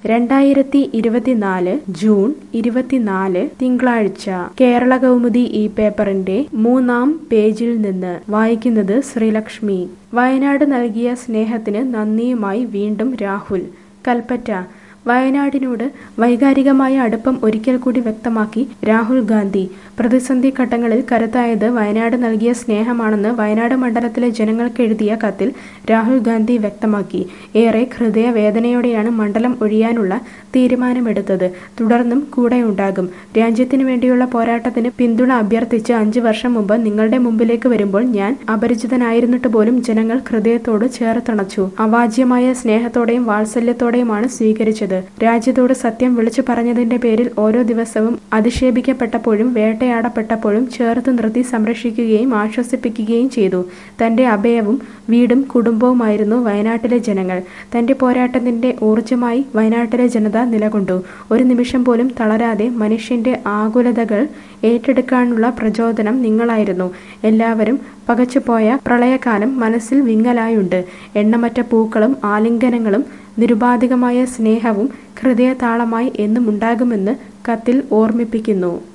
രണ്ടായിരത്തി ഇരുപത്തിനാല് ജൂൺ ഇരുപത്തിനാല് തിങ്കളാഴ്ച കേരള കൗമുദി ഈ പേപ്പറിന്റെ മൂന്നാം പേജിൽ നിന്ന് വായിക്കുന്നത് ശ്രീലക്ഷ്മി വയനാട് നൽകിയ സ്നേഹത്തിന് നന്ദിയുമായി വീണ്ടും രാഹുൽ കൽപ്പറ്റ വയനാടിനോട് വൈകാരികമായ അടുപ്പം ഒരിക്കൽ കൂടി വ്യക്തമാക്കി രാഹുൽ ഗാന്ധി പ്രതിസന്ധി ഘട്ടങ്ങളിൽ കരുത്തായത് വയനാട് നൽകിയ സ്നേഹമാണെന്ന് വയനാട് മണ്ഡലത്തിലെ ജനങ്ങൾക്ക് എഴുതിയ കത്തിൽ രാഹുൽ ഗാന്ധി വ്യക്തമാക്കി ഏറെ ഹൃദയവേദനയോടെയാണ് മണ്ഡലം ഒഴിയാനുള്ള തീരുമാനമെടുത്തത് തുടർന്നും കൂടെയുണ്ടാകും രാജ്യത്തിനു വേണ്ടിയുള്ള പോരാട്ടത്തിന് പിന്തുണ അഭ്യർത്ഥിച്ച് അഞ്ചു വർഷം മുമ്പ് നിങ്ങളുടെ മുമ്പിലേക്ക് വരുമ്പോൾ ഞാൻ അപരിചിതനായിരുന്നിട്ട് പോലും ജനങ്ങൾ ഹൃദയത്തോട് ചേർത്തണച്ചു അവാജ്യമായ സ്നേഹത്തോടെയും വാത്സല്യത്തോടെയുമാണ് സ്വീകരിച്ചത് രാജ്യത്തോട് സത്യം വിളിച്ചു പറഞ്ഞതിന്റെ പേരിൽ ഓരോ ദിവസവും അധിക്ഷേപിക്കപ്പെട്ടപ്പോഴും വേട്ടയാടപ്പെട്ടപ്പോഴും ചേർത്ത് നിർത്തി സംരക്ഷിക്കുകയും ആശ്വസിപ്പിക്കുകയും ചെയ്തു തന്റെ അഭയവും വീടും കുടുംബവുമായിരുന്നു വയനാട്ടിലെ ജനങ്ങൾ തന്റെ പോരാട്ടത്തിന്റെ ഊർജമായി വയനാട്ടിലെ ജനത നിലകൊണ്ടു ഒരു നിമിഷം പോലും തളരാതെ മനുഷ്യന്റെ ആകുലതകൾ ഏറ്റെടുക്കാനുള്ള പ്രചോദനം നിങ്ങളായിരുന്നു എല്ലാവരും പകച്ചുപോയ പ്രളയകാലം മനസ്സിൽ വിങ്ങലായുണ്ട് എണ്ണമറ്റ പൂക്കളും ആലിംഗനങ്ങളും നിരുപാധികമായ സ്നേഹവും ഹൃദയതാളമായി എന്നും ഉണ്ടാകുമെന്ന് കത്തിൽ ഓർമ്മിപ്പിക്കുന്നു